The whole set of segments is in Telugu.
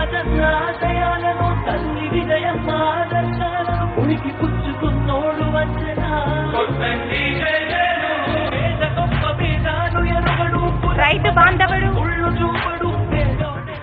రాజన్న ఆశయాలను తల్లి విజయమ్మ ఆదర్శాలను ఉనికి పుచ్చుకున్నోడు వంచన పేద గొప్ప భేదాలు ఎరుగడు రైతు బాంధవుడు ఉళ్ళు చూపడు పేదోడే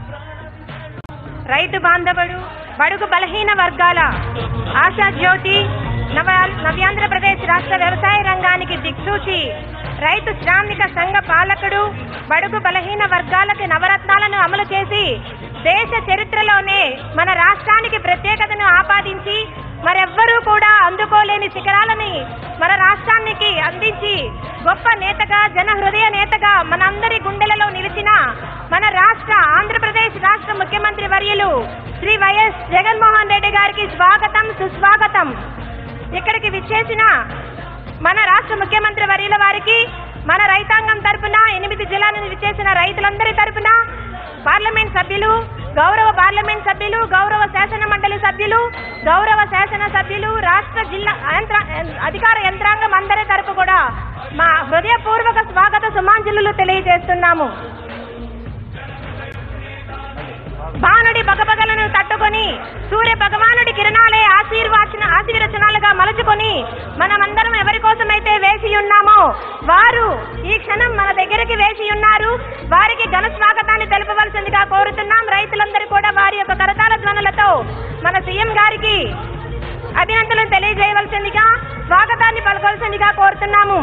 రైతు బాంధవుడు బడుగు బలహీన వర్గాల ఆశా జ్యోతి నవ నవ్యాంధ్రప్రదేశ్ రాష్ట్ర వ్యవసాయ రంగానికి దిక్సూచి రైతు శ్రామిక సంఘ పాలకుడు బడుగు బలహీన వర్గాలకు నవరత్నాలను అమలు చేసి దేశ చరిత్రలోనే మన రాష్ట్రానికి ప్రత్యేకతను ఆపాదించి మరెవ్వరూ కూడా అందుకోలేని శిఖరాలని మన రాష్ట్రానికి అందించి గొప్ప నేతగా జన హృదయ నేతగా మనందరి గుండెలలో నిలిచిన మన రాష్ట్ర ఆంధ్రప్రదేశ్ రాష్ట్ర ముఖ్యమంత్రి వర్యులు శ్రీ వైఎస్ జగన్మోహన్ రెడ్డి గారికి స్వాగతం సుస్వాగతం ఇక్కడికి విచ్చేసిన మన రాష్ట్ర ముఖ్యమంత్రి వర్యుల వారికి మన రైతాంగం తరపున ఎనిమిది జిల్లాల నుంచి విచ్చేసిన రైతులందరి తరపున పార్లమెంట్ సభ్యులు గౌరవ పార్లమెంట్ సభ్యులు గౌరవ శాసన మండలి సభ్యులు గౌరవ శాసన సభ్యులు రాష్ట్ర జిల్లా యంత్ర అధికార యంత్రాంగం అందరి తరపు కూడా మా హృదయపూర్వక స్వాగత సుమాంజలు తెలియజేస్తున్నాము భానుడి బగబగలను తట్టుకొని సూర్య భగవానుడి కిరణాలే ఆశీర్వాచన ఆశీర్వచనాలుగా మలుచుకొని మనమందరం ఎవరి కోసమైతే వేసి ఉన్నామో వారు ఈ క్షణం మన దగ్గరికి వేసి ఉన్నారు వారికి ఘన స్వాగతాన్ని తెలుపవలసిందిగా కోరుతున్నాం రైతులందరూ కూడా వారి యొక్క కరతాల ధ్వనులతో మన సీఎం గారికి అభినందనలు తెలియజేయవలసిందిగా స్వాగతాన్ని పలకవలసిందిగా కోరుతున్నాము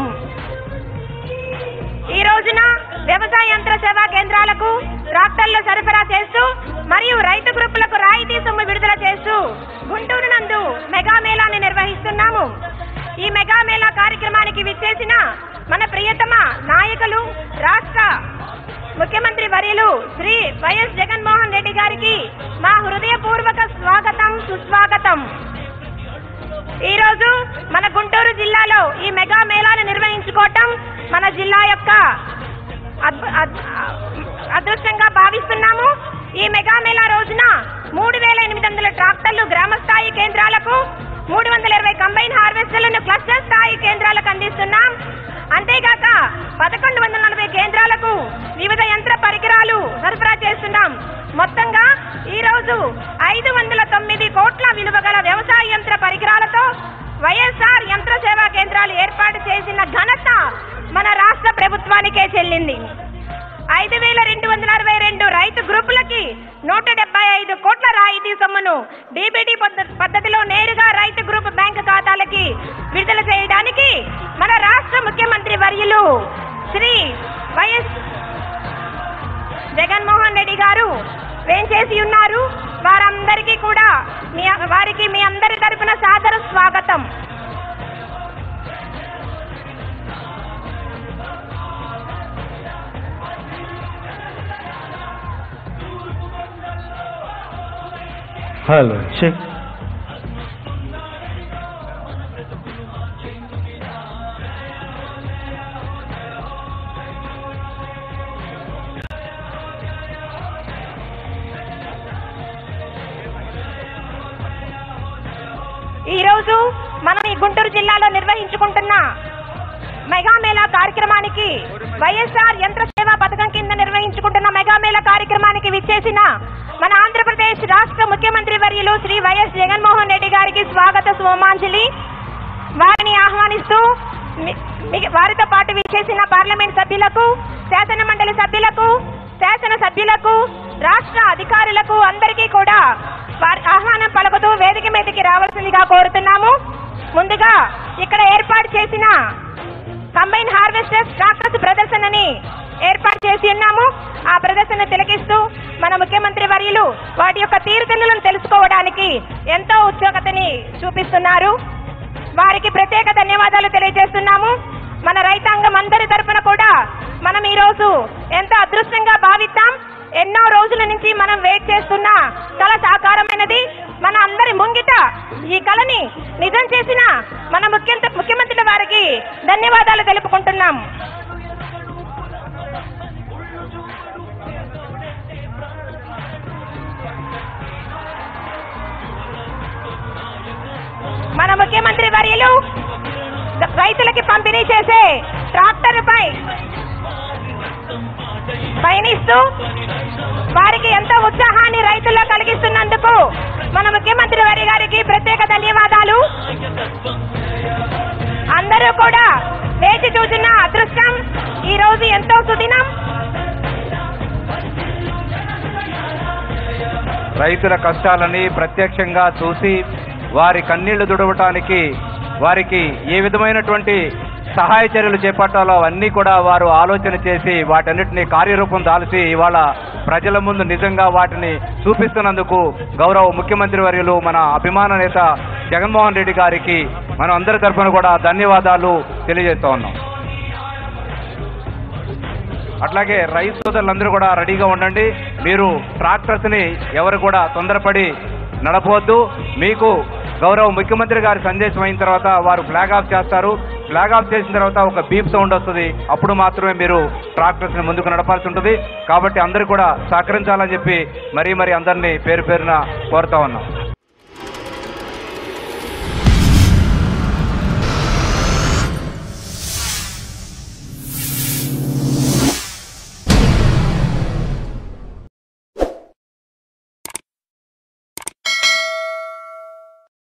ఈ రోజున వ్యవసాయ యంత్ర సేవా కేంద్రాలకు ట్రాక్టర్లు సరఫరా చేస్తూ మరియు రైతు గ్రూపులకు రాయితీ సొమ్ము విడుదల చేస్తూ గుంటూరు నందు మెగా మేళాన్ని నిర్వహిస్తున్నాము ఈ మెగా మేళా కార్యక్రమానికి విచ్చేసిన మన ప్రియతమ నాయకులు రాష్ట్ర ముఖ్యమంత్రి వర్యులు శ్రీ వైఎస్ జగన్మోహన్ రెడ్డి గారికి మా హృదయపూర్వక స్వాగతం సుస్వాగతం ఈ రోజు మన గుంటూరు జిల్లాలో ఈ మెగా మేళాను నిర్వహించుకోవటం మన జిల్లా యొక్క అద్భు- అద్- అదృష్టంగా భావిస్తున్నాము ఈ మెగా మేళా రోజున మూడు వేల ఎనిమిది వందల ట్రాక్టర్లు గ్రామ స్థాయి కేంద్రాలకు మూడు వందల ఇరవై కంబైన్ హార్వెస్టర్లను క్లస్టర్ స్థాయి కేంద్రాలకు అందిస్తున్నాం అంతేగాక పదకొండు వందల నలభై కేంద్రాలకు వివిధ యంత్ర పరికరాలు సరఫరా చేస్తున్నాం మొత్తంగా ఈ రోజు ఐదు వందల తొమ్మిది కోట్ల విలువ గల వ్యవసాయ యంత్ర పరికరాలతో వైఎస్ఆర్ యంత్ర సేవా కేంద్రాలు ఏర్పాటు చేసిన ఘనత మన రాష్ట్ర ప్రభుత్వానికే చెల్లింది ఐదు వేల రెండు వందల అరవై రెండు రైతు గ్రూపులకి నూట డెబ్బై ఐదు కోట్ల రాయితీ సొమ్మును డీబీటీ పద్ధతిలో నేరుగా రైతు గ్రూప్ బ్యాంకు ఖాతాలకి విడుదల చేయడానికి మన రాష్ట్ర ముఖ్యమంత్రి వర్యులు శ్రీ వైఎస్ జగన్మోహన్ రెడ్డి గారు వేంచేసి ఉన్నారు వారందరికీ కూడా మీ వారికి మీ అందరి తరపున సాదర స్వాగతం Hello, check. ఈ రోజు మనం ఈ గుంటూరు జిల్లాలో నిర్వహించుకుంటున్న మెగా మేళా కార్యక్రమానికి వైఎస్ఆర్ యంత్ర సేవా పథకం కింద నిర్వహించుకుంటున్న మెగా మేళా కార్యక్రమానికి విచ్చేసిన మన ఆంధ్రప్రదేశ్ రాష్ట్ర ముఖ్యమంత్రి వర్యులు శ్రీ వైఎస్ జగన్మోహన్ రెడ్డి గారికి స్వాగత సోమాంజలి వారిని ఆహ్వానిస్తూ మి- మి- వారితో పాటు విచ్చేసిన పార్లమెంట్ సభ్యులకు శాసన మండలి సభ్యులకు శాసన సభ్యులకు రాష్ట్ర అధికారులకు అందరికీ కూడా వారి ఆహ్వానం పలుకుతూ వేదిక మీదకి రావాల్సిందిగా కోరుతున్నాము ముందుగా ఇక్కడ ఏర్పాటు చేసిన కంబైన్ హార్వెస్టర్స్ ట్రాక్టర్స్ ప్రదర్శనని ఏర్పాటు చేసి ఉన్నాము ఆ ప్రదర్శన తిలకిస్తూ మన ముఖ్యమంత్రి వర్యులు వాటి యొక్క తీరుతెన్నులను తెలుసుకోవడానికి ఎంతో ఉత్సుకతని చూపిస్తున్నారు వారికి ప్రత్యేక ధన్యవాదాలు తెలియజేస్తున్నాము మన రైతాంగం అందరి తరపున కూడా మనం ఈ రోజు ఎంతో అదృష్టంగా భావిస్తాం ఎన్నో రోజుల నుంచి మనం వెయిట్ చేస్తున్న కళ సాకారమైనది మన అందరి ముంగిట ఈ కళని నిజం చేసిన మన ముఖ్య ముఖ్యమంత్రి వారికి ధన్యవాదాలు తెలుపుకుంటున్నాం మన ముఖ్యమంత్రి వర్యులు రైతులకి పంపిణీ చేసే ట్రాక్టర్ పై పయనిస్తూ వారికి ఎంతో ఉత్సాహాన్ని రైతుల్లో కలిగిస్తున్నందుకు మన ముఖ్యమంత్రి వారి గారికి ప్రత్యేక ధన్యవాదాలు అందరూ కూడా వేచి చూసిన అదృష్టం ఈ రోజు ఎంతో సుదినం రైతుల కష్టాలని ప్రత్యక్షంగా చూసి వారి కన్నీళ్లు దుడవటానికి వారికి ఏ విధమైనటువంటి సహాయ చర్యలు చేపట్టాలో అవన్నీ కూడా వారు ఆలోచన చేసి వాటన్నిటిని కార్యరూపం దాల్చి ఇవాళ ప్రజల ముందు నిజంగా వాటిని చూపిస్తున్నందుకు గౌరవ ముఖ్యమంత్రి వర్యులు మన అభిమాన నేత జగన్మోహన్ రెడ్డి గారికి మనం అందరి తరఫున కూడా ధన్యవాదాలు తెలియజేస్తా ఉన్నాం అట్లాగే రైతు సోదరులందరూ కూడా రెడీగా ఉండండి మీరు ట్రాక్టర్స్ ని ఎవరు కూడా తొందరపడి నడపవద్దు మీకు గౌరవ ముఖ్యమంత్రి గారి సందేశం అయిన తర్వాత వారు ఫ్లాగ్ ఆఫ్ చేస్తారు ఫ్లాగ్ ఆఫ్ చేసిన తర్వాత ఒక బీప్ సౌండ్ వస్తుంది అప్పుడు మాత్రమే మీరు ట్రాక్టర్స్ ని ముందుకు నడపాల్సి ఉంటుంది కాబట్టి అందరూ కూడా సహకరించాలని చెప్పి మరీ మరీ అందరినీ పేరు పేరున కోరుతా ఉన్నాం